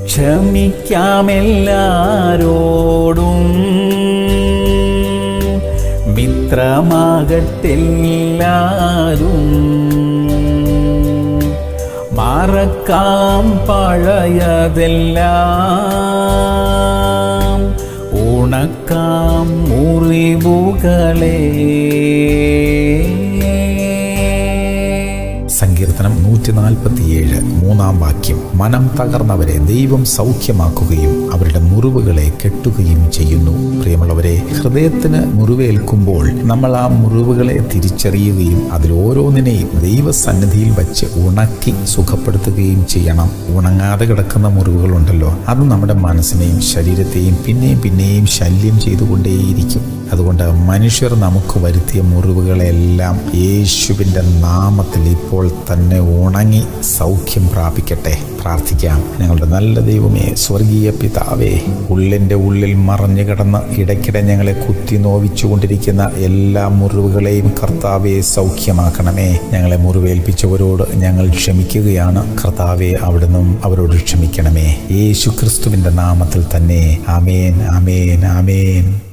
ക്ഷമിക്കാമെല്ലാരോടും മിത്രമാകട്ടെല്ലാരും മറക്കാം പഴയതെല്ലാം ഉണക്കാം മുറിവുകളെ സങ്കീർത്തനം നൂറ്റി നാൽപ്പത്തിയേഴ് മൂന്നാം വാക്യം മനം തകർന്നവരെ ദൈവം സൗഖ്യമാക്കുകയും അവരുടെ മുറിവുകളെ കെട്ടുകയും ചെയ്യുന്നു പ്രിയമുള്ളവരെ ഹൃദയത്തിന് മുറിവേൽക്കുമ്പോൾ നമ്മൾ ആ മുറിവുകളെ തിരിച്ചറിയുകയും അതിൽ ഓരോന്നിനെയും ദൈവസന്നിധിയിൽ വച്ച് ഉണക്കി സുഖപ്പെടുത്തുകയും ചെയ്യണം ഉണങ്ങാതെ കിടക്കുന്ന മുറിവുകളുണ്ടല്ലോ അത് നമ്മുടെ മനസ്സിനെയും ശരീരത്തെയും പിന്നെയും പിന്നെയും ശല്യം ചെയ്തുകൊണ്ടേയിരിക്കും അതുകൊണ്ട് മനുഷ്യർ നമുക്ക് വരുത്തിയ മുറിവുകളെല്ലാം യേശുവിൻ്റെ നാമത്തിൽ ഇപ്പോൾ തന്നെ ഉണങ്ങി സൗഖ്യം പ്രാപിക്കട്ടെ പ്രാർത്ഥിക്കാം ഞങ്ങളുടെ നല്ല ദൈവമേ സ്വർഗീയ പിതാവേ ഉള്ളിൻ്റെ ഉള്ളിൽ മറഞ്ഞു കിടന്ന് ഇടയ്ക്കിടെ ഞങ്ങളെ കുത്തി നോവിച്ചുകൊണ്ടിരിക്കുന്ന എല്ലാ മുറിവുകളെയും കർത്താവെ സൗഖ്യമാക്കണമേ ഞങ്ങളെ മുറിവേൽപ്പിച്ചവരോട് ഞങ്ങൾ ക്ഷമിക്കുകയാണ് കർത്താവെ അവിടുന്ന് അവരോട് ക്ഷമിക്കണമേ യേശു ക്രിസ്തുവിൻ്റെ നാമത്തിൽ തന്നെ ആമേൻ ആമേൻ ആമേൻ